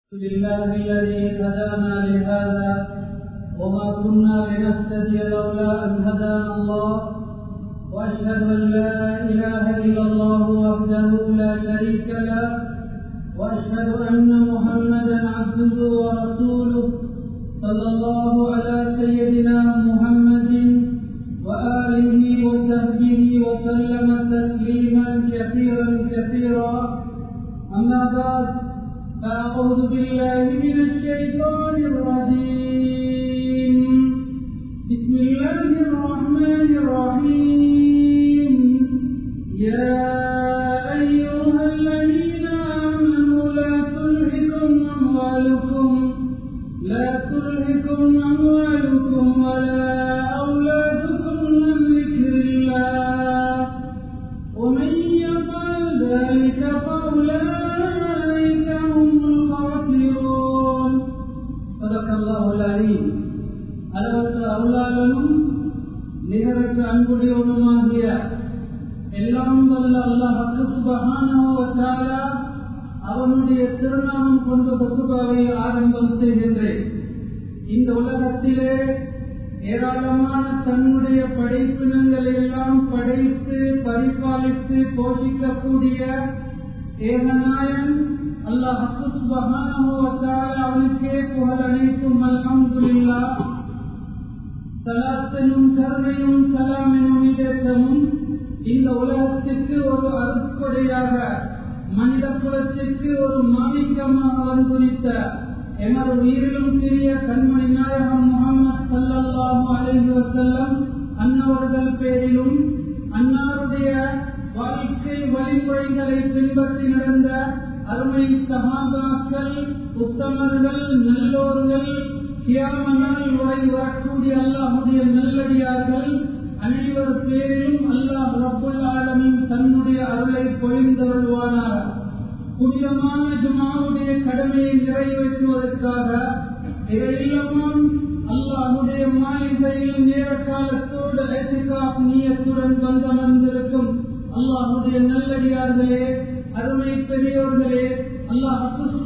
لله الذي هدانا لهذا وما كنا لنهتدي لولا أن هدانا الله وأشهد أن لا إله إلا الله وحده لا شريك له وأشهد أن محمدا عبده ورسوله صلى الله على سيدنا محمد وآله وصحبه وسلم تسليما كثيرا كثيرا أما بعد فأعوذ بالله من الشيطان الرجيم بسم الله الرحمن الرحيم يا أيها الذين آمنوا لا تلهكم أموالكم لا تلهكم أموالكم ولا أولادكم عن ذكر الله ومن يفعل ذلك فأولئك هم الخاسرون صدق الله العليم அளவற்ற அருளாளனும் நிகரற்ற அன்புடையவனுமாகிய எல்லாம் வல்ல அல்லாஹ் சுபஹானஹு அவனுடைய திருநாமம் கொண்ட பசுபாவை ஆரம்பம் செய்கின்றேன் இந்த உலகத்திலே ஏராளமான தன்னுடைய படைப்பினங்களை எல்லாம் படைத்து பரிபாலித்து போஷிக்கக்கூடிய ஏகநாயன் அல்லாஹ் அவனுக்கே புகழ் அனைத்தும் அல்ஹம்துலில்லா சலாத்தனும் கருணையும் சலாம் எனும் இடத்தமும் இந்த உலகத்திற்கு ஒரு அருட்கொடையாக மனித குலத்திற்கு ஒரு மாணிக்கமாக வந்துரித்த எமது உயிரிலும் பெரிய கண்மணி நாயகம் முகமது சல்லாஹூ அலஹி வசல்லம் அன்னவர்கள் பேரிலும் அன்னாருடைய வாழ்க்கை வழிமுறைகளை பின்பற்றி நடந்த அருமை சகாபாக்கள் உத்தமர்கள் நல்லோர்கள் கியாமனால் உரை வரக்கூடிய அல்லாஹுடைய நல்லடியார்கள் அனைவர் பேரிலும் அல்லாஹ் ரப்புல் ஆலமின் தன்னுடைய அருளை பொழிந்தருள்வானார் புனிதமான ஜுமாவுடைய கடமையை நிறைவேற்றுவதற்காக இதையெல்லாம் அல்லாஹுடைய மாளிகையில் நேர காலத்தோடு ஏசிகாப் நீயத்துடன் வந்தமர்ந்திருக்கும் அல்லாஹுடைய நல்லடியார்களே அருமை பெரியோர்களே அல்லாஹ்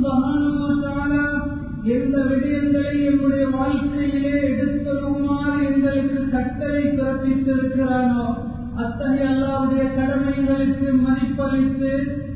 எந்த விடயங்களை என்னுடைய வாழ்க்கையிலே எடுத்துமாறு எங்களுக்கு கட்டளை பிறப்பித்திருக்கிறானோ அத்தகைய அல்லாவுடைய கடமைகளுக்கு மதிப்பளித்து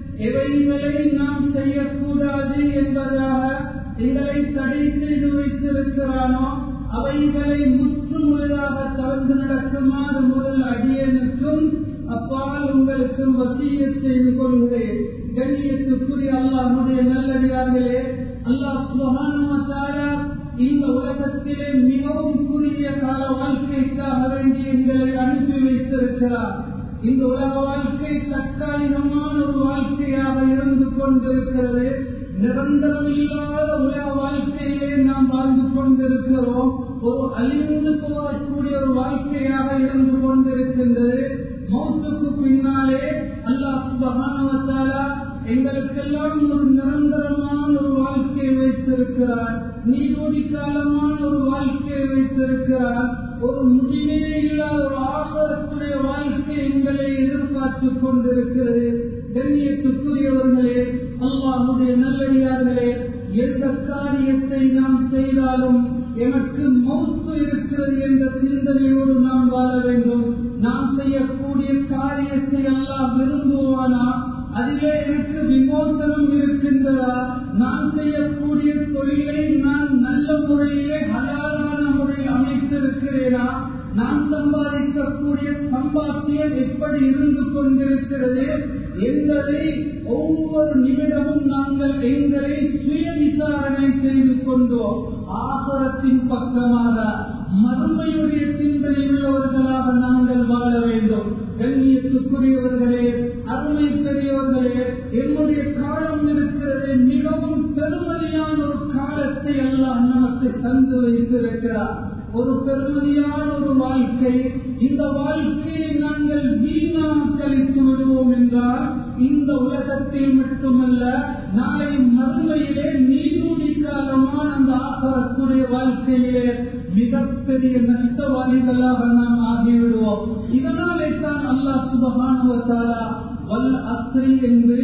எவைகளை நாம் செய்யக்கூடாது என்பதாக எங்களை தடை செய்து வைத்திருக்கிறானோ அவைகளை முற்றுமுழுதாக தவிர்த்து நடக்குமாறு முதல் அடியனுக்கும் அப்பால் உங்களுக்கும் வசிய செய்து கொள்கிறேன் கண்ணியத்துக்குரிய அல்லாஹுடைய நல்லடியார்களே அல்லாஹ் சுபகான இந்த உலகத்திலே மிகவும் குறுகிய கால வாழ்க்கைக்காக வேண்டி எங்களை அனுப்பி வைத்திருக்கிறார் இந்த உலக வாழ்க்கை தற்காலிகமான ஒரு வாழ்க்கையாக இருந்து கொண்டிருக்கிறது நிரந்தரம் இல்லாத உலக வாழ்க்கையிலே நாம் வாழ்ந்து கொண்டிருக்கிறோம் ஒரு அழிந்து போகக்கூடிய ஒரு வாழ்க்கையாக இருந்து கொண்டிருக்கின்றது மௌத்துக்கு பின்னாலே அல்லாஹ் சுபகானவத்தாலா எங்களுக்கெல்லாம் ஒரு நிரந்தரமான ஒரு வாழ்க்கையை வைத்திருக்கிறார் நீரோடி காலமான ஒரு வாழ்க்கையை வைத்திருக்கிறார் ஒரு முடிவே இல்லாத ஒரு ஆசரத்துடைய வாழ்க்கை எங்களை எதிர்பார்த்து கொண்டிருக்கிறது கண்ணியத்துக்குரியவர்களே அல்லாஹுடைய நல்லடியார்களே எந்த காரியத்தை நாம் செய்தாலும் எனக்கு மௌத்து இருக்கிறது என்ற சிந்தனையோடு நாம் வாழ வேண்டும் நாம் செய்யக்கூடிய காரியத்தை எல்லாம் விரும்புவானா அதிலே எனக்கு விமோசனம் இருக்கின்றதா நான் செய்யக்கூடிய தொழிலை நான் நல்ல முறையிலே ஹலாலான முறையில் அமைத்திருக்கிறேனா நான் சம்பாதிக்கக்கூடிய சம்பாத்தியம் எப்படி இருந்து கொண்டிருக்கிறது என்பதை ஒவ்வொரு நிமிடமும் நாங்கள் எங்களை சுய விசாரணை செய்து கொண்டோம் ஆசரத்தின் பக்கமாக மறுமையுடைய சிந்தனை உள்ளவர்களாக நாங்கள் வாழ வேண்டும் கண்ணியத்துக்குரியவர்களே அருமை பெரியவர்களே என்னுடைய காலம் இருக்கிறது மிகவும் பெருமதியான ஒரு காலத்தை எல்லாம் நமக்கு தந்து வைத்திருக்கிறார் ஒரு பெருமதியான ஒரு வாழ்க்கை இந்த வாழ்க்கையை நாங்கள் வீணாக கழித்து விடுவோம் என்றால் இந்த உலகத்தில் மட்டுமல்ல நாளை மறுமையிலே நீரூடி காலமான அந்த ஆசரத்துடைய வாழ்க்கையிலே மிகப்பெரிய நஷ்டவாதிகளாக நாம் ஆகிவிடுவோம் இதனாலே தான் அல்லாஹ் சுபகானுவத்தாலா வல் அஸ்ரி என்று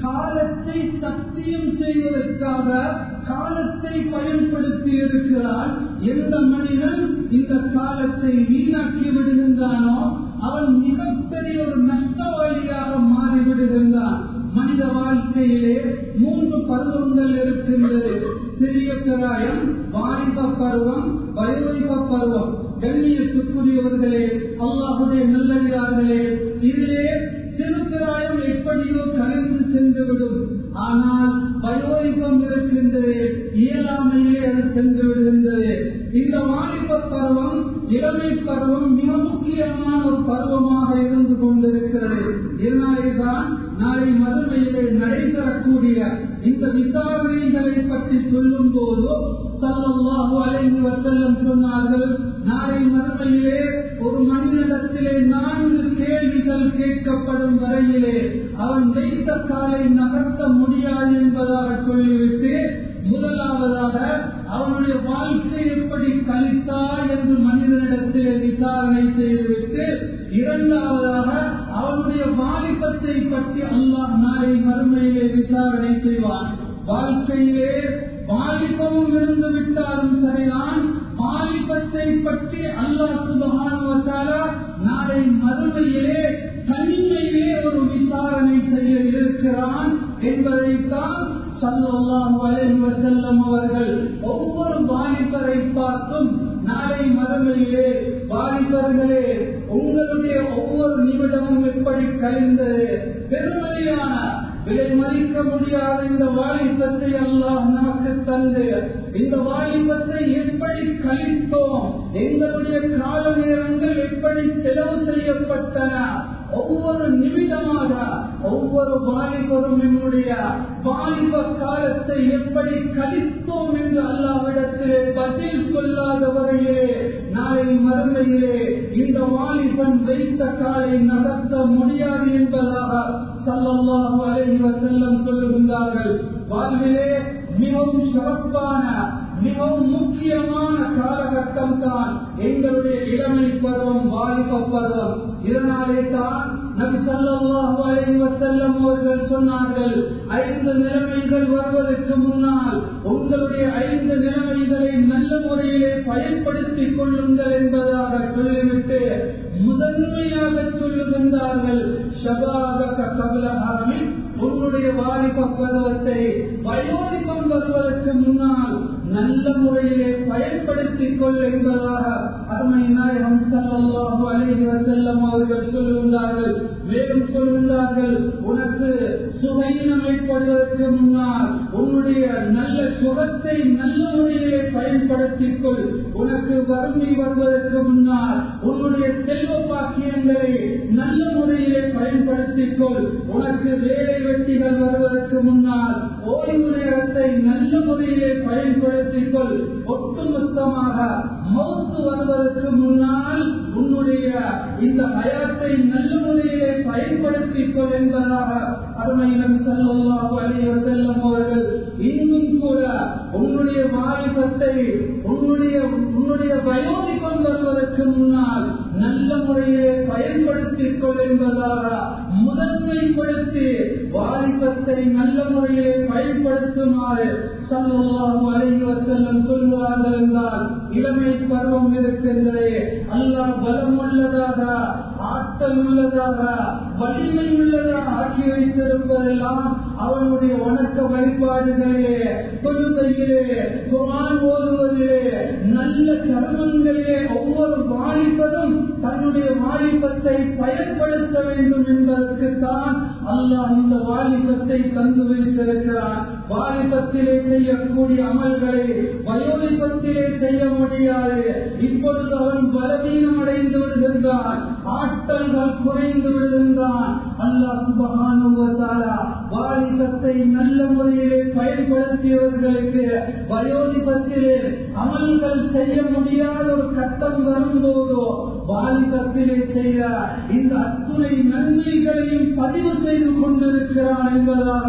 காலத்தை சத்தியம் செய்வதற்காக காலத்தை பயன்படுத்தி இருக்கிறான் எந்த மனிதன் இந்த காலத்தை வீணாக்கி விடுகின்றானோ அவன் மிகப்பெரிய ஒரு நஷ்டவாளியாக மாறிவிடுகின்றான் மனித வாழ்க்கையிலே மூன்று பருவங்கள் இருக்கின்றது சிறிய பிராயம் வாலிப பருவம் வயோதிப பருவம் கண்ணியத்துக்குரியவர்களே அல்லாஹுடைய நல்லடியார்களே இதிலே சிறு பிராயம் எப்படியோ கலந்து சென்றுவிடும் ஆனால் வயோதிபம் இருக்கின்றது இயலாமையிலே அது சென்று விடுகின்றது இந்த வாலிப பருவம் இளமை பருவம் மிக முக்கியமான ஒரு பருவமாக இருந்து கொண்டிருக்கிறது இதனாலேதான் நாளை மதுமையிலே நடைபெறக்கூடிய இந்த விசாரணைகளை பற்றி சொல்லும் போது சல்லாஹு அலைந்து வசல்லம் சொன்னார்கள் நாளை மறுமையிலே ஒரு மனிதனிடத்திலே நான்கு கேள்விகள் கேட்கப்படும் வரையிலே அவன் வைத்த காலை நகர்த்த முடியாது என்பதாக சொல்லிவிட்டு முதலாவதாக அவனுடைய வாழ்க்கை எப்படி கழித்தார் என்று மனிதனிடத்திலே விசாரணை செய்துவிட்டு இரண்டாவதாக அவனுடைய வாலிபத்தை பற்றி அல்லாஹ் நாளை மறுமையிலே விசாரணை செய்வான் வாழ்க்கையிலே வாலிபமும் இருந்து விட்டாலும் சரிதான் வாலிபத்தை பற்றி அல்லாஹ் சுபகான நாளை மறுமையிலே தனிமையிலே ஒரு விசாரணை செய்ய இருக்கிறான் என்பதைத்தான் சல்லாஹு அலைஹி வஸல்லம் அவர்கள் ஒவ்வொரு வாலிபரை பார்த்தும் நாளை மறுமையிலே வாலிபர்களே உங்களுடைய ஒவ்வொரு நிமிடமும் எப்படி கழிந்தது பெருமதியான விலை மதிக்க முடியாத இந்த வாலிபத்தை அல்லாஹ் நமக்கு தந்து இந்த வாலிபத்தை எப்படி கழித்தோம் எங்களுடைய கால நேரங்கள் எப்படி செலவு செய்யப்பட்டன ஒவ்வொரு நிமிடமாக ஒவ்வொரு வாலிபரும் என்னுடைய வாலிப காலத்தை எப்படி கழித்தோம் என்று அல்லாவிடத்திலே பதில் சொல்லாத வரையிலே நாளை மறுமையிலே இந்த வாலிபன் வைத்த காலை நகர்த்த முடியாது என்பதாக சல்லல்லாஹு அலைஹி வஸல்லம் சொல்லுகின்றார்கள் வாழ்விலே மிகவும் சிறப்பான மிகவும் முக்கியமான காலகட்டம் தான் எங்களுடைய இளமை பருவம் வாலிப பருவம் இதனாலே தான் நபி ஸல்லல்லாஹு அலைஹி வஸல்லம் அவர்கள் சொன்னார்கள் ஐந்து நிலைமைகள் வருவதற்கு முன்னால் உங்களுடைய ஐந்து நிலைமைகளை நல்ல முறையிலே பயன்படுத்திக் கொள்ளுங்கள் என்பதாக சொல்லிவிட்டு முதன்மையாக சொல்லுகின்றார்கள் ஷபாபக கபல ஹரமின் உன்னுடைய வாலிப பருவத்தை வயோதிபம் வருவதற்கு முன்னால் நல்ல முறையிலே பயன்படுத்திக் கொள் என்பதாக அருமை நாயகம் ஸல்லல்லாஹு அலைஹி வஸல்லம் அவர்கள் சொல்லுகின்றார்கள் மேலும் சொல்லுகின்றார்கள் உனக்கு சுகையினம் ஏற்படுவதற்கு முன்னால் உன்னுடைய நல்ல சுகத்தை நல்ல முறையிலே பயன்படுத்திக் கொள் உனக்கு வறுமை வருவதற்கு முன்னால் உன்னுடைய செல்வ பாக்கியங்களை நல்ல முறையிலே பயன்படுத்திக் கொள் உனக்கு வேலை வெட்டிகள் வருவதற்கு முன்னால் ஓய்வு நேரத்தை நல்ல முறையிலே பயன்படுத்திக் கொள் ஒட்டுமொத்தமாக மௌத்து வருவதற்கு முன்னால் உன்னுடைய இந்த பயத்தை நல்ல முறையிலே பயன்படுத்திக் கொள் என்பதாக அருமை நபி ஸல்லல்லாஹு அலைஹி வஸல்லம் அவர்கள் இன்னும் கூட உன்னுடைய வாலிபத்தை உன்னுடைய உன்னுடைய வயோதிபம் வருவதற்கு முன்னால் நல்ல முறையிலே பயன்படுத்திக் கொள் என்பதாக முதன்மைப்படுத்தி வாலிபத்தை நல்ல முறையிலே பயன்படுத்துமாறு சல்லல்லாஹு அலைஹி வஸல்லம் சொல்லுவார்கள் என்றால் இளமை பருவம் இருக்கின்றதே அல்லாஹ் பலம் உள்ளதாக ஆற்றல் உள்ளதாக வலிமை உள்ளதாக ஆக்கி வைத்திருப்பதெல்லாம் அவனுடைய வணக்க வழிபாடுகளிலே தொழுகையிலே குரான் ஓதுவதிலே நல்ல கர்மங்களிலே ஒவ்வொரு வாலிபரும் தன்னுடைய வாலிபத்தை பயன்படுத்த வேண்டும் என்பதற்குத்தான் அல்லாஹ் இந்த வாலிபத்தை தந்து வைத்திருக்கிறான் வாலிபத்திலே செய்யக்கூடிய அமல்களை வயோதிபத்திலே செய்ய முடியாது இப்பொழுது அவன் பலவீனம் அடைந்து விடுகின்றான் ஆற்றல்கள் குறைந்து விடுகின்றான் அல்லாஹ் சுபகானுவத்தாரா வாலிபத்தை நல்ல முறையிலே பயன்படுத்தியவர்களுக்கு வயோதிபத்திலே அமல்கள் செய்ய முடியாத ஒரு கட்டம் வரும்போதோ வாலிபத்திலே செய்ய இந்த அத்துணை நன்மைகளையும் பதிவு செய்து கொண்டிருக்கிறான் என்பதாக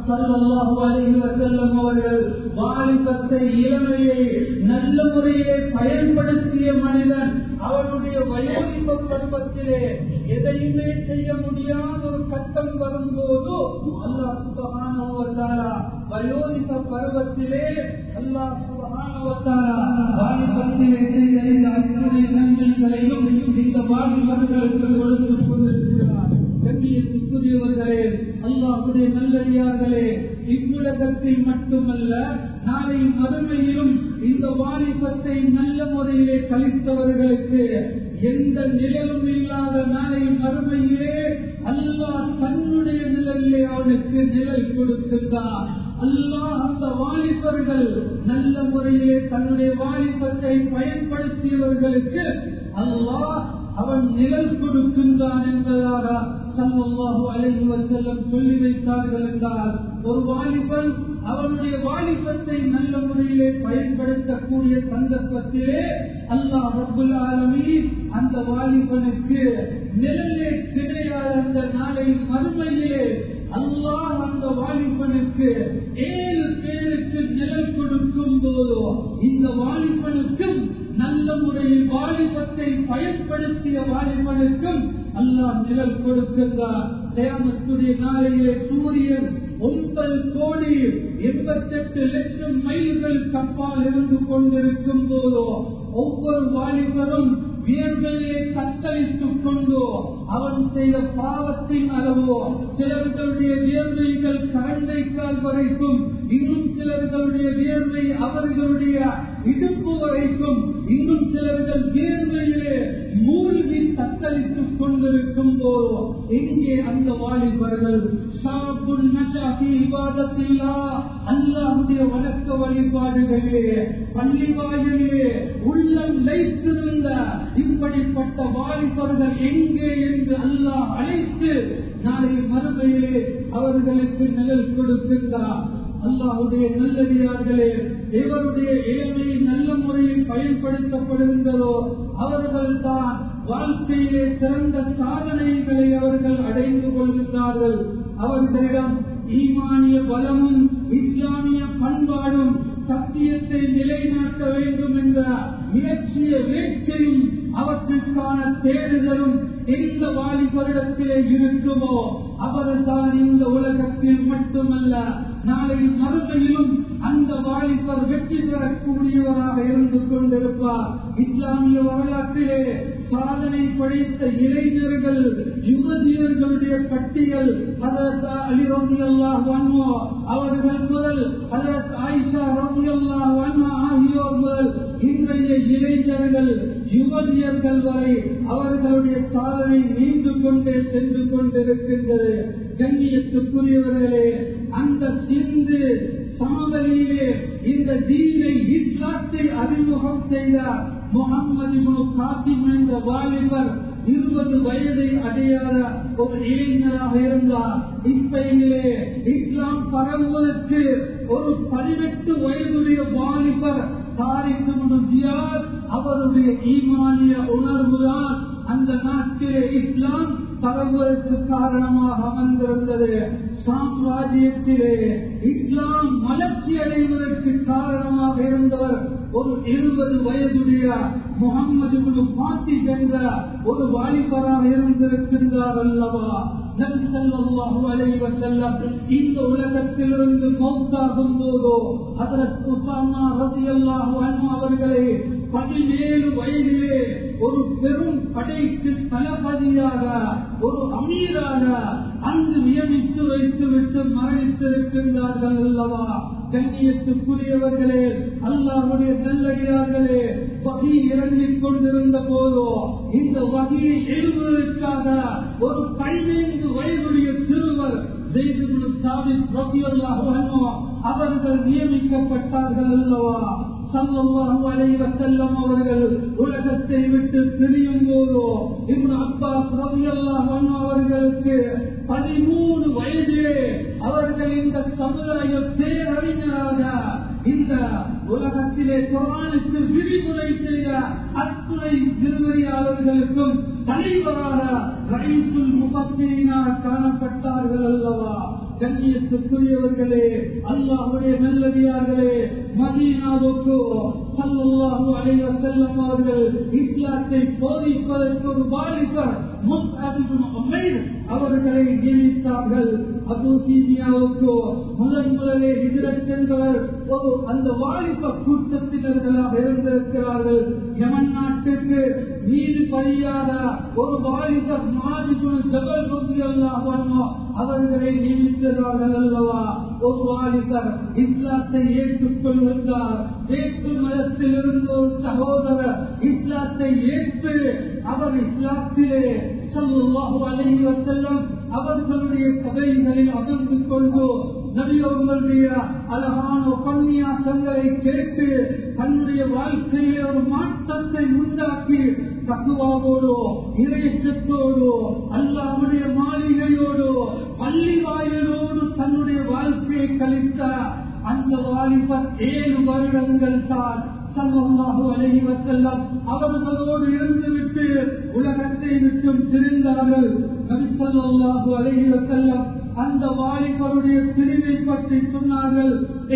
சல்லல்லாஹு அலைஹி வஸல்லம் அவர்கள் வாலிபத்தை இளமையை நல்ல முறையிலே பயன்படுத்திய மனிதன் அவனுடைய வயோதிப பருவத்திலே எதையுமே செய்ய முடியாத ஒரு கட்டம் வரும்போது அல்லாஹ் சுபஹானஹு வ தஆலா வயோதிப பருவத்திலே அல்லாஹ் சுபஹானஹு வ தஆலா வாலிபத்திலே செய்த இந்த அத்தனை நன்மைகளையும் இந்த வாலிபர்களுக்கு கொடுத்து கொண்டிருக்கிறார் கண்ணியத்துக்குரியவர்களே அல்லாஹுடைய நல்லடியார்களே இவ்வுலகத்தில் மட்டுமல்ல நாளை மறுமையிலும் இந்த வாலிபத்தை நல்ல முறையிலே கழித்தவர்களுக்கு எந்த நிழலும் இல்லாத நாளை மறுமையிலே அல்லாஹ் தன்னுடைய நிழலிலே அவனுக்கு நிழல் கொடுக்கின்றார் அல்லாஹ் அந்த வாலிபர்கள் நல்ல முறையிலே தன்னுடைய வாலிபத்தை பயன்படுத்தியவர்களுக்கு அல்லாஹ் அவன் நிழல் கொடுக்கின்றான் என்பதாக சல்லாஹூ அலைஹி வஸல்லம் சொல்லி வைத்தார்கள் என்றால் ஒரு வாலிபன் அவனுடைய வாலிபத்தை நல்ல முறையிலே பயன்படுத்தக்கூடிய சந்தர்ப்பத்திலே அல்லாஹ் ரப்புல் ஆலமீன் அந்த வாலிபனுக்கு நிழலே கிடையாத அந்த நாளை மறுமையிலே அல்லாஹ் அந்த வாலிபனுக்கு ஏழு பேருக்கு நிழல் கொடுக்கும் போதோ இந்த வாலிபனுக்கும் நல்ல முறையில் வாலிபத்தை பயன்படுத்திய வாலிபனுக்கும் அல்லாஹ் நிழல் கொடுக்கின்றார் தேமத்துடைய நாளையிலே சூரியன் ஒன்பது கோடி எண்பத்தெட்டு லட்சம் மைல்கள் கப்பால் இருந்து கொண்டிருக்கும் போதோ ஒவ்வொரு வாலிபரும் வியர்வையை தத்தளித்துக் கொண்டோ அவன் செய்த பாவத்தின் அளவோ சிலர்களுடைய வியர்வைகள் கரண்டைக்கால் வரைக்கும் இன்னும் சிலர்களுடைய வியர்வை அவர்களுடைய இடுப்பு வரைக்கும் இன்னும் சிலர்கள் வியர்வையிலே மூழ்கி தத்தளித்துக் கொண்டிருக்கும் போதோ எங்கே அந்த வாலிபர்கள் ஷாபுன் நஷாஃபி இபாதத்தில்லா அல்லாஹுடைய வணக்க வழிபாடுகளிலே பள்ளி வாயிலே உள்ளம் லைத்திருந்த இப்படிப்பட்ட வாலிபர்கள் எங்கே என்று அல்லாஹ் அழைத்து நாளை மறுமையிலே அவர்களுக்கு நிழல் கொடுக்கின்றார் அல்லாஹுடைய நல்லடியார்களே இவருடைய இளமை நல்ல முறையில் பயன்படுத்தப்படுகின்றதோ அவர்கள் தான் வாழ்க்கையிலே சிறந்த சாதனைகளை அவர்கள் அடைந்து கொள்கின்றார்கள் அவர்களிடம் ஈமானிய பலமும் இஸ்லாமிய பண்பாடும் சத்தியத்தை நிலைநாட்ட வேண்டும் என்ற இலட்சிய வேட்கையும் அவற்றுக்கான தேடுதலும் எந்த வாலிபரிடத்திலே இருக்குமோ அவர்தான் இந்த உலகத்தில் மட்டுமல்ல நாளை மறுமையிலும் அந்த வாலிபர் வெற்றி பெறக்கூடியவராக இருந்து கொண்டிருப்பார் இஸ்லாமிய வரலாற்றிலே சாதனை படைத்த இளைஞர்கள் யுவதியர்களுடைய பட்டியல் அதற்கு அலி ரவி அல்லாஹ் அவர்கள் முதல் அதற்கு ஆயிஷா ரவி அல்லாஹ் ஆகியோர் முதல் இன்றைய இளைஞர்கள் யுவதியர்கள் வரை அவர்களுடைய சாதனை நீண்டு கொண்டே சென்று கொண்டிருக்கின்றது கண்ணியத்துக்குரியவர்களே அந்த சிந்து சமவெளியிலே இந்த தீனை இஸ்லாத்தை அறிமுகம் செய்த முகம்மது காத்திம் என்ற வாலிபர் இருபது வயதை அடையாத ஒரு இளைஞராக இருந்தார் இப்பயிலே இஸ்லாம் பரவுவதற்கு ஒரு பதினெட்டு வயதுடைய வாலிபர் தாரிக்கு ஜியாத் அவருடைய ஈமானிய உணர்வுதான் அந்த நாட்டிலே இஸ்லாம் பரவுவதற்கு காரணமாக அமர்ந்திருந்தது சாம்ராஜ்யத்திலே இஸ்லாம் வளர்ச்சி அடைவதற்கு காரணமாக இருந்தவர் ஒரு இருபது வயதுடைய முகம்மது பாத்தி என்ற ஒரு வாலிபராக இருந்திருக்கின்றார் அல்லவா இந்த உலகத்திலிருந்து மௌத்தாகும் போதோ அதற்கு உசாமா ரதி அல்லாஹு அவர்களை பதினேழு வயதிலே ஒரு பெரும் படைக்கு தளபதியாக ஒரு அமீராக அங்கு நியமித்து வைத்து விட்டு மரணித்திருக்கின்றார்கள் அல்லவா கண்ணியத்துக்குரியவர்களே அல்லாஹுடைய நல்லடியார்களே வகை இறங்கிக் கொண்டிருந்த போதோ இந்த வகையை எழுதுவதற்காக ஒரு பதினைந்து வயதுடைய சிறுவர் அவர்கள் நியமிக்கப்பட்டார்கள் அல்லவா சல்லல்லாஹு அலைஹி வஸல்லம் அவர்கள் உலகத்தை விட்டு பிரியும் போதோ இப்னு அப்பாஸ் ரலியல்லாஹு அன்ஹு அவர்களுக்கு பதிமூணு வயதிலே அவர்கள் இந்த சமுதாய பேரறிஞராக இந்த உலகத்திலே குரானுக்கு விரிவுரை செய்த அத்துணை விரிவுரையாளர்களுக்கும் தலைவராக ரைசுல் முபத்தீனாக காணப்பட்டார்கள் அல்லவா கண்ணியத்துக்குரியவர்களே அல்லாஹுடைய நல்லடியார்களே மதீனாவுக்கு சல்லல்லாஹு அலைஹி வஸல்லம் அவர்கள் இஸ்லாத்தை போதிப்பதற்கு ஒரு வாலிபர் முஸ்அப் இப்னு உமைர் அவர்களை நியமித்தார்கள் அபூ சீனியாவுக்கு முதன் முதலே ஹிஜ்ரத் சென்றவர் ஒரு அந்த வாலிப கூட்டத்தினர்களாக இருந்திருக்கிறார்கள் யமன் நாட்டுக்கு நீதி பறியாத ஒரு வாலிபர் மாஜிபுல் ஜபல் ரலியல்லாஹு அன்ஹு அவர்களை நியமித்தார்கள் அல்லவா ஒரு வாலிபர் இஸ்லாத்தை ஏற்றுக்கொள்கின்றார் வேற்று மதத்தில் இருந்த ஒரு சகோதரர் இஸ்லாத்தை ஏற்று அவர் இஸ்லாத்திலே ஸல்லல்லாஹு அலைஹி வஸல்லம் அவர்களுடைய சபைகளில் அமர்ந்து கொண்டு நபி அவர்களுடைய அழகான உபன்யாசங்களை கேட்டு தன்னுடைய வாழ்க்கையிலே ஒரு மாற்றத்தை உண்டாக்கி தக்குவாவோடு இறைச்சத்தோடு அல்லாவுடைய மாளிகையோடு பள்ளி வாயிலோடு தன்னுடைய வாழ்க்கையை கழித்த அந்த வாலிபர் ஏழு வருடங்கள் தான் சல்லல்லாஹு அலைஹி வஸல்லம் அவர்களோடு இருந்துவிட்டு உலகத்தை விட்டும் திரிந்தார்கள் நபி ஸல்லல்லாஹு அலைஹி வஸல்லம் அந்த வாலிபருடைய பிரிவை பற்றி சொன்னார்கள்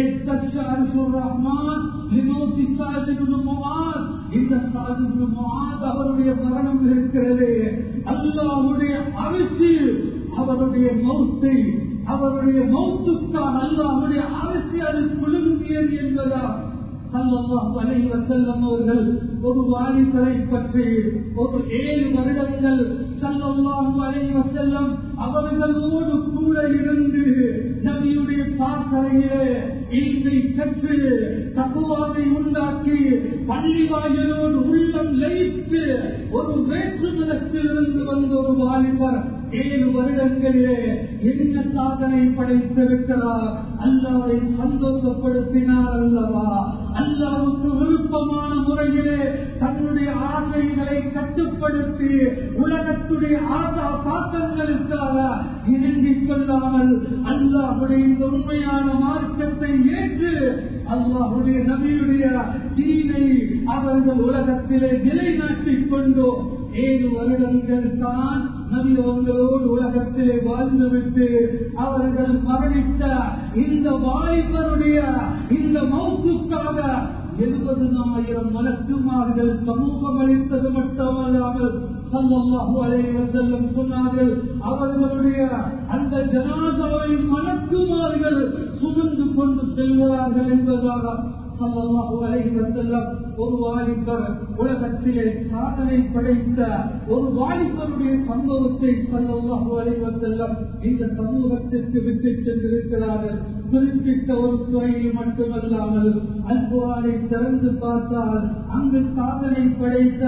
ரஹ்மான் லிமௌத்தி சாத் இப்னு முஆத் இந்த சாத் இப்னு முஆத் அவருடைய மரணம் இருக்கிறது அல்லாஹ்வுடைய அரிசி அவருடைய மௌத்தை அவருடைய மௌத்துக்காக அல்லாஹ்வுடைய அரசு அது குலுங்கியது என்பதா சல்லல்லாஹு அலைஹி வஸல்லம் அவர்கள் ஒரு வாலிபரை பற்றி ஒரு ஏழு வருடங்கள் சல்லல்லாஹு அலைஹி வஸல்லம் அவர்களோடு கூட இருந்து நபியுடைய பாசறையிலே இல்மை கற்று தகுவாவை உண்டாக்கி பள்ளி வாயிலோடு உள்ளம் லயித்து ஒரு வேற்று மதத்திலிருந்து வந்த ஒரு வாலிபர் ஏழு வருடங்களிலே என்ன சாதனை படைத்திருக்கிறார் அல்லாவை சந்தோஷப்படுத்தினார் அல்லவா அல்லாவுக்கு விருப்பமான முறையிலே தன்னுடைய ஆசைகளை கட்டுப்படுத்தி உலகத்துடைய ஆசா பாக்கங்களுக்காக இணங்கிக் கொள்ளாமல் அல்லாஹுடைய இந்த உண்மையான மார்க்கத்தை ஏற்று அல்லாஹுடைய நபியுடைய தீனை அவர்கள் உலகத்திலே நிலைநாட்டிக் கொண்டோ ஏழு வருடங்கள் தான் நபி அவர்களோடு உலகத்திலே வாழ்ந்துவிட்டு அவர்கள் மரணித்த இந்த வாய்ப்பருடைய இந்த மௌத்துக்காக எழுபதுனாயிரம் மலக்குமார்கள் சமூகம் அளித்தது மட்டுமல்லாமல் சல்லல்லாஹு அலைஹி வஸல்லம் சொன்னார்கள் அவர்களுடைய அந்த ஜனாதாவை மலக்குமார்கள் சுமந்து கொண்டு செல்வார்கள் என்பதாக சல்லல்லாஹு அலைஹி வஸல்லம் ஒரு வாலிபர் உலகத்திலே சாதனை படைத்த ஒரு வாலிபருடைய சம்பவத்தை சல்லல்லாஹு அலைஹி வஸல்லம் இந்த சமூகத்திற்கு விட்டு சென்றிருக்கிறார்கள் குறிப்பிட்ட ஒரு துறையில் மட்டுமல்லாமல் அல்குரானை திறந்து பார்த்தால் அங்கு சாதனை படைத்த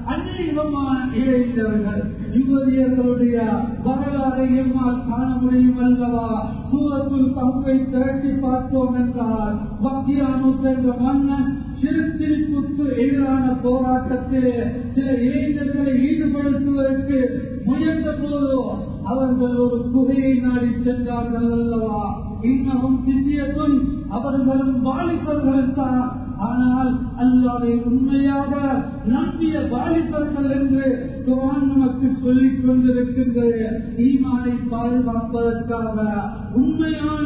அநேகமான இளைஞர்கள் யுவதியர்களுடைய வரலாறை எம்மால் காண முடியும் அல்லவா சூரத்துள் கம்பை திரட்டி பார்த்தோம் என்றால் பக்தியானு சென்ற மன்னன் சிறுத்திருப்புக்கு எதிரான போராட்டத்திலே சில இளைஞர்களை ஈடுபடுத்துவதற்கு முயன்ற போதோ அவர்கள் ஒரு குகையை நாடி சென்றார்கள் அல்லவா இன்னமும் சித்தியத்தும் அவர்களும் வாலிபர்கள் தான் ஆனால் அல்லாவை உண்மையாக நம்பிய வாலிபர்கள் என்று குரான் நமக்கு சொல்லிக் கொண்டிருக்கின்றது ஈமானை பாதுகாப்பதற்காக உண்மையான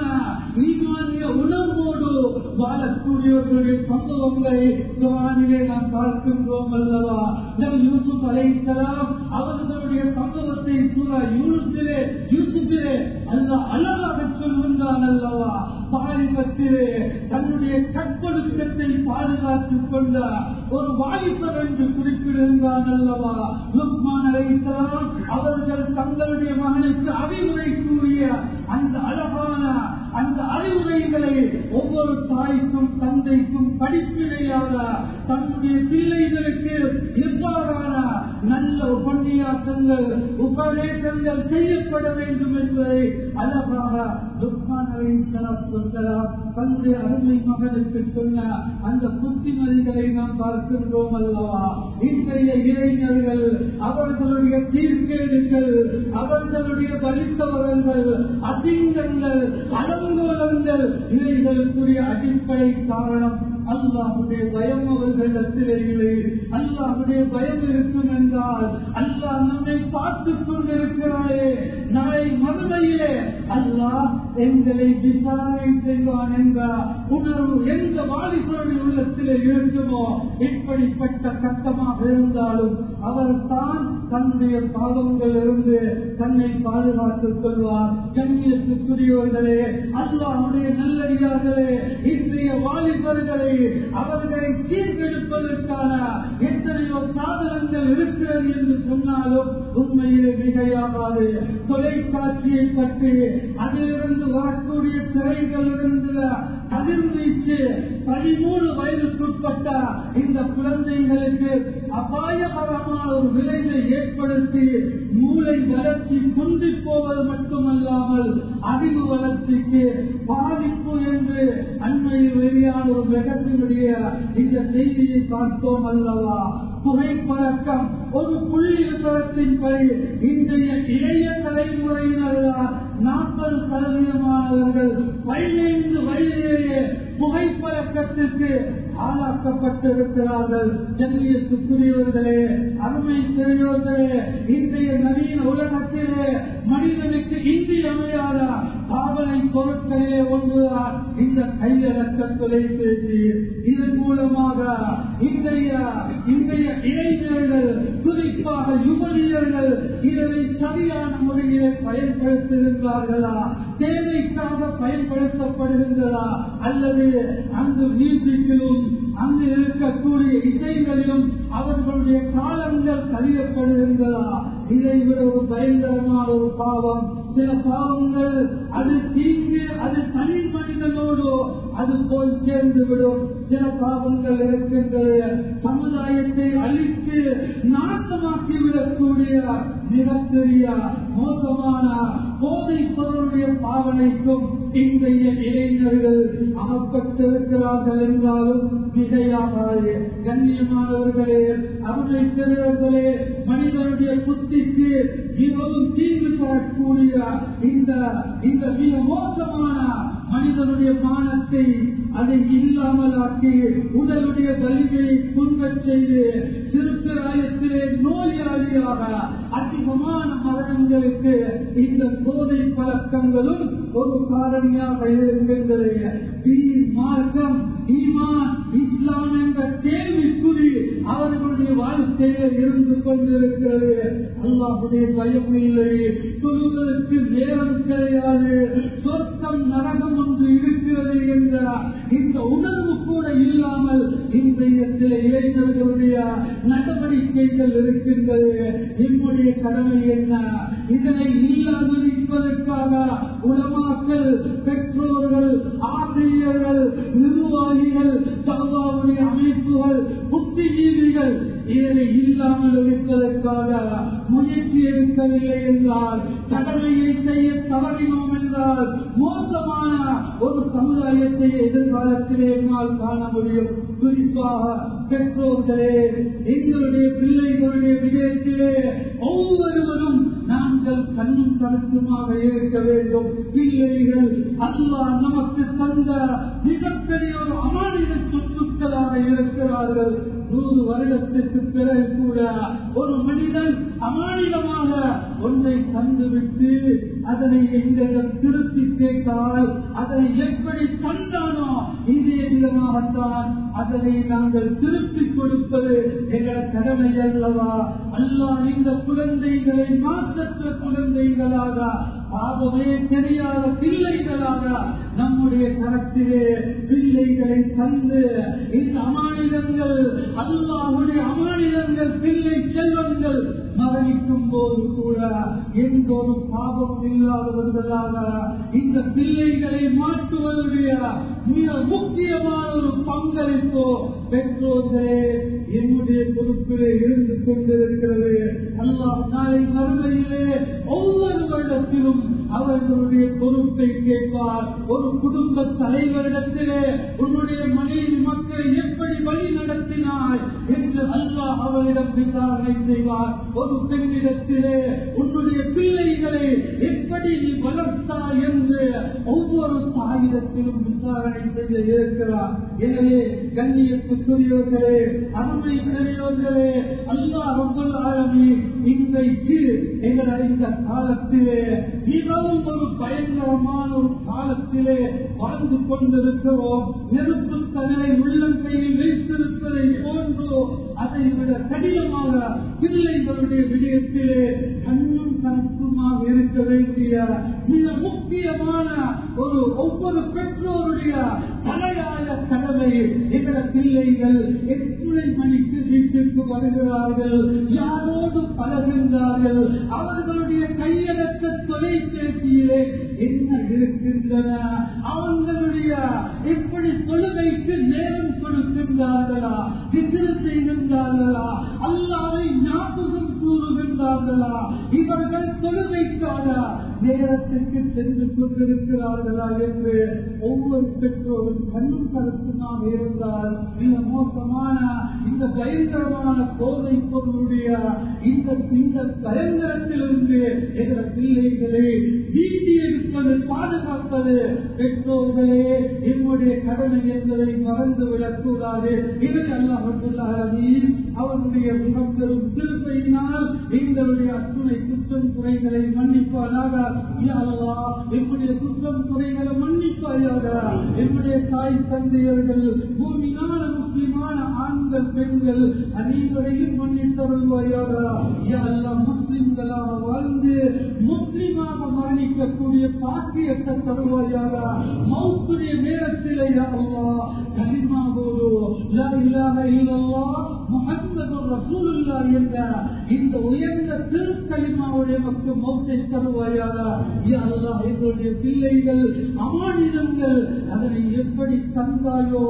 ஈமானிய உணர்வோடு வாழக்கூடியவர்களுடைய சம்பவங்களை குரானிலே நாம் பார்க்கின்றோம் அல்லவா நம் யூசுப் அலைசலாம் அவர்களுடைய சம்பவத்தை சூழ யூனுசிலே யூசுப்பிலே அல்ல அழகாக சொல்கின்றான் அல்லவா பாலிபத்திலே தன்னுடைய கற்பொழுக்கத்தை பாதுகாத்துக் கொண்ட ஒரு வாலிபர் என்று குறிப்பிடுகின்றான் அல்லவா லுக்மான் அலைசலாம் அவர்கள் தங்களுடைய மகனுக்கு அறிவுரை கூறிய அந்த அழகான அந்த அறிவுரைகளை ஒவ்வொரு தாய்க்கும் தந்தைக்கும் படிப்பினையாக தன்னுடைய பிள்ளைகளுக்கு எவ்வாறான நல்ல உபன்யாசங்கள் உபதேசங்கள் செய்யப்பட வேண்டும் என்பதை அழகாக லுக்மான் அலைசலாம் சொல்லலாம் தன்னுடைய அருமை மகனுக்கு சொன்ன அந்த புத்திமதிகளை நாம் பார்க்கின்றோம் அல்லவா இன்றைய இளைஞர்கள் அவர்களுடைய தீர்க்கேடுகள் அவர்களுடைய பலித்தவர்கள் அதிங்கங்கள் அலங்கோலங்கள் இவைகளுக்குரிய அடிப்படை காரணம் அல்லாஹுடைய பயம் அவர்களிடத்திலே இல்லை அல்லாஹுடைய பயம் இருக்கும் என்றால் அல்லாஹ் நம்மை பார்த்துக் கொண்டிருக்கிறாரே நாளை மறுமையிலே அல்லாஹ் எங்களை விசாரணை செய்வான் என்ற உணர்வு எந்த வாலிபருடைய உள்ளத்திலே இருக்குமோ இப்படிப்பட்ட கட்டமாக இருந்தாலும் அவர் தான் தன்னுடைய பாவங்கள் இருந்து தன்னை பாதுகாத்துக் கொள்வார் கண்ணியத்துக்குரியவர்களே அல்லாஹுடைய நல்லடியார்களே இன்றைய வாலிபர்களை அவர்களை சீர்கெடுப்பதற்கான எத்தனையோ சாதனங்கள் இருக்கிறது என்று சொன்னாலும் உண்மையிலே மிகையாகாது தொலைக்காட்சியை பற்றி அதிலிருந்து வரக்கூடிய திரைகள் இருந்த கதிர்வீச்சு பதிமூணு வயதுக்குட்பட்ட இந்த குழந்தைகளுக்கு அபாயகரமான ஒரு விளைவை ஏற்படுத்தி மூளை வளர்ச்சி குன்றி போவது மட்டுமல்லாமல் அறிவு வளர்ச்சிக்கு பாதிப்பு என்று அண்மையில் வெளியான ஒரு விளக்கத்தினுடைய இந்த செய்தியை பார்த்தோம் அல்லவா புகைப்பழக்கம் ஒரு புள்ளி விவரத்தின்படி இன்றைய இளைய தலைமுறையினர் நாற்பது சதவீதமானவர்கள் பதினைந்து வயதிலேயே புகைப்பழக்கத்திற்கு ஆளாக்கப்பட்டிருக்கிறார்கள் ஜன்னியத்துக்குரியவர்களே அருமை பெரியவர்களே இன்றைய நவீன உலகத்திலே மனிதனுக்கு இன்றியமையாத பாவனை பொருட்களிலே ஒன்றுதான் இந்த கையடக்க தொலைபேசி இதன் மூலமாக இன்றைய இன்றைய இளைஞர்கள் குறிப்பாக யுவதியர்கள் இதனை சரியான முறையிலே பயன்படுத்துகின்றார்களா தேவைக்காக பயன்படுத்தப்படுகின்றதா அல்லது அங்கு மியூசிக்கிலும் அங்கு இருக்கக்கூடிய இசைகளிலும் அவர்களுடைய காலங்கள் கழியப்படுகின்றதா இதை விட ஒரு பயங்கரமான ஒரு பாவம் சில பாவங்கள் அது தீங்கு அது தனி மனிதனோடு அது போய் சேர்ந்து விடும் சில பாவங்கள் இருக்கின்றது சமுதாயத்தை அழித்து நாசமாக்கி விடக்கூடிய மிகப்பெரிய மோசமான போதை பொருளுடைய பாவனைக்கும் இன்றைய இளைஞர்கள் அகப்பட்டிருக்கிறார்கள் என்றாலும் மிகையாகாது கண்ணியமானவர்களே அருமை பெரியவர்களே மனிதனுடைய புத்திக்கு மிகவும் தீங்கு தரக்கூடிய இந்த இந்த மிக மோசமான மனிதனுடைய மானத்தை அதை இல்லாமலாக்கி உடலுடைய வலிமையை குன்பச் செய்து சிறுப்பிராயத்திலே நோயாளியாக அதிகமான மரணங்களுக்கு இந்த போதை பழக்கங்களும் ஒரு காரணியாக இருக்கின்றது மார்க்கம் ஈமான் இஸ்லாம் என்ற கேள்விக்குறி அவர்களுடைய வாழ்க்கையில் இருந்து கொண்டிருக்கிறது அல்லாஹுடைய பயம் இல்லை சொல்வதற்கு நேரம் கிடையாது சொர்க்கம் நரகம் ஒன்று இருக்கிறது என்ற இந்த உணர்வு கூட இல்லாமல் இன்றைய சில இளைஞர்களுடைய நடவடிக்கைகள் இருக்கின்றது என்னுடைய கடமை என்ன இதனை இல்லாதொழிப்பதற்காக உலமாக்கள் பெற்றோர்கள் ஆசிரியர்கள் நிர்வாகிகள் சர்வாவுடைய அமைப்புகள் புத்திஜீவிகள் இதனை இல்லாமல் இருப்பதற்காக முயற்சி எடுக்கவில்லை என்றால் கடமையை செய்ய தவறினோம் என்றால் மோசமான ஒரு சமுதாயத்தை எதிர்காலத்திலே என்னால் காண முடியும் குறிப்பாக பெற்றோர்களே எங்களுடைய பிள்ளைகளுடைய விஜயத்திலே ஒவ்வொருவரும் நாங்கள் கண்ணும் கருத்துமாக இருக்க வேண்டும் பிள்ளைகள் அல்லாஹ் நமக்கு தந்த மிகப்பெரிய ஒரு அமானித சொத்துக்களாக இருக்கிறார்கள் நூறு வருடத்திற்கு பிறகு கூட ஒரு மனிதன் அமானிதமாக ஒன்றை தந்துவிட்டு அதனை எங்களிடம் திருப்பி கேட்டால் அதனை எப்படி தந்தானோ இதே விதமாகத்தான் அதனை நாங்கள் திருப்பி கொடுப்பது எங்கள் கடமை அல்லவா அல்லாஹ் இந்த குழந்தைகளை மாற்றற்ற குழந்தைகளாக பாவமே தெரியாத பிள்ளைகளாக நம்முடைய கரத்திலே பிள்ளைகளை தந்து இந்த அமானிதங்கள் அல்லாஹுடைய அமானிதங்கள் பிள்ளை செல்வங்கள் மரணிக்கும் போது கூட எந்த ஒரு பாவம் இல்லாதவர்களாக இந்த பிள்ளைகளை மாற்றுவதுடைய மிக முக்கியமான ஒரு பங்களிப்போ பெற்றோர்களே என்னுடைய பொறுப்பிலே இருந்து கொண்டிருக்கிறது அல்லாஹ் நாளை மறுமையிலே ஒவ்வொரு வருடத்திலும் அவர்களுடைய பொறுப்பை கேட்பார் ஒரு குடும்ப தலைவரிடத்திலே உன்னுடைய மனைவி மக்களை எப்படி வழி நடத்தினாய் என்று அல்லாஹ் அல்லாஹ் அவளிடம் விசாரணை செய்வார் ஒரு பெண்ணிடத்திலே உன்னுடைய பிள்ளைகளை எப்படி நீ வளர்த்தாய் என்று ஒவ்வொரு தாயிடத்திலும் விசாரணை செய்ய இருக்கிறார் எனவே கண்ணியத்துக்குரியவர்களே அருமை பெரியவர்களே அல்லாஹ் ரப்பல் ஆலமீன் இன்றைக்கு எங்களை இந்த காலத்திலே மிகவும் ஒரு பயங்கரமான ஒரு காலத்திலே வாழ்ந்து கொண்டிருக்கிறோம் நெருப்பு தன்னை உள்ளங்கையில் வைத்திருப்பதை போன்றோ அதை விட கடினமாக பிள்ளைகளுடைய விடயத்திலே கண்ணும் கருத்துமாக இருக்க வேண்டிய மிக முக்கியமான ஒரு ஒவ்வொரு பெற்றோருடைய தலையாய கடமை என்ற பிள்ளைகள் எத்தனை மணிக்கு வீட்டுக்கு வருகிறார்கள் யாரோடு பழகின்றார்கள் அவர்களுடைய கையடக்க தொலைபேசியிலே என்ன இருக்கின்றன அவர்களுடைய எப்படி தொழுகைக்கு நேரம் கொடுக்கின்றார்களா விசிறு செய்கின்றார்களா அல்லாவை ஞாபகம் கூறுகின்றார்களா இவர்கள் தொழுகைக்கான நேரத்திற்கு சென்று கொண்டிருக்கிறார்களா என்று ஒவ்வொரு பெற்றோரும் கண்ணும் கருத்துமாக இருந்தால் இந்த மோசமான இந்த பயங்கரமான போதை பொருளுடைய இந்த இந்த பயங்கரத்திலிருந்து எங்கள் பிள்ளைகளை வீதி எடுப்பது பாதுகாப்பது பெற்றோர்களே என்னுடைய கடமை என்பதை மறந்துவிடக் கூடாது இதற்கு அல்லாஹ் அவருடைய மிகப்பெரும் திருப்பையினால் எங்களுடைய அத்துணை குற்றம் குறைகளை மன்னிப்பானாக யா அல்லாஹ், எம்முடைய குற்றம் குறைகளை மன்னிப்பாயாக என்னுடைய தாய் தந்தையர்கள் பூமியான முஸ்லிமான ஆண்கள் பெண்கள் அனைவரையும் மன்னித்தருள்வாயாக யா அல்லாஹ், முஸ்லிம்களாக வாழ்ந்து முஸ்லிமாக மரணிக்கக்கூடிய பாக்கியத்தை தருவாயாக மௌத்துடைய நேரத்திலே யா அல்லாஹ், கலிமாவோடு லா இலாஹ இல்லல்லாஹ் முஹம்மது ரசூலுல்லாஹ் என்ற இந்த உயர்ந்த திருக்கலிமாவுடைய மக்கள் மௌத்தை தருவாயாக யா அல்லாஹ், எங்களுடைய பிள்ளைகள் அமானிதங்கள் அதனை எப்படி தந்தாயோ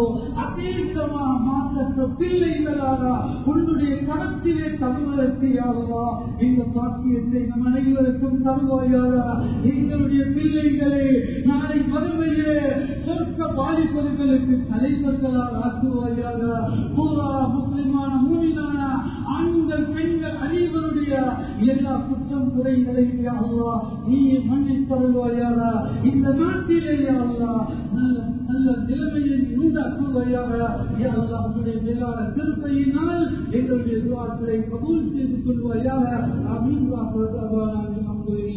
அதேகமாக மாற்றற்ற பிள்ளைகளாக உன்னுடைய கரத்திலே தருவதற்கு யாவா இந்த பாக்கியத்தை நம் அனைவருக்கும் தருவாயாக எங்களுடைய பிள்ளைகளை நாளை வறுமையே சொர்க்க வாலிபர்களுக்கு தலைவர்களால் ஆக்குவாயாக பூரா முஸ்லிமான மூவினான ஆண்கள் பெண்கள் அனைவருடைய எல்லா குற்றம் குறைகளையும் யா அல்லாஹ் நீ மன்னித் தருவாயாக இந்த நாட்டிலே யா அல்லாஹ் நல்ல நல்ல நிலைமையை உண்டாக்குவாயாக யா அல்லாஹ் உன்னுடைய மேலான திருப்பையினால் எங்களுடைய துவாக்களை கபூல் செய்து கொள்வாயாக அமீன் வாசல்